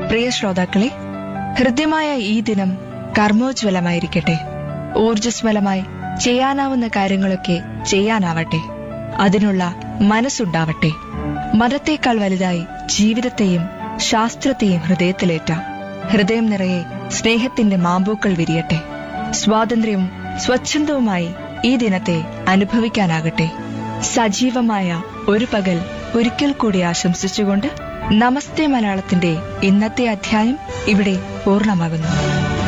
പ്രിയ ശ്രോതാക്കളെ ഹൃദ്യമായ ഈ ദിനം കർമ്മോജ്വലമായിരിക്കട്ടെ ഊർജ്ജസ്വലമായി ചെയ്യാനാവുന്ന കാര്യങ്ങളൊക്കെ ചെയ്യാനാവട്ടെ അതിനുള്ള മനസ്സുണ്ടാവട്ടെ മതത്തേക്കാൾ വലുതായി ജീവിതത്തെയും ശാസ്ത്രത്തെയും ഹൃദയത്തിലേറ്റാം ഹൃദയം നിറയെ സ്നേഹത്തിന്റെ മാമ്പൂക്കൾ വിരിയട്ടെ സ്വാതന്ത്ര്യവും സ്വച്ഛന്തവുമായി ഈ ദിനത്തെ അനുഭവിക്കാനാകട്ടെ സജീവമായ ഒരു പകൽ ഒരിക്കൽ കൂടി ആശംസിച്ചുകൊണ്ട് നമസ്തേ മലയാളത്തിന്റെ ഇന്നത്തെ അധ്യായം ഇവിടെ പൂർണ്ണമാകുന്നു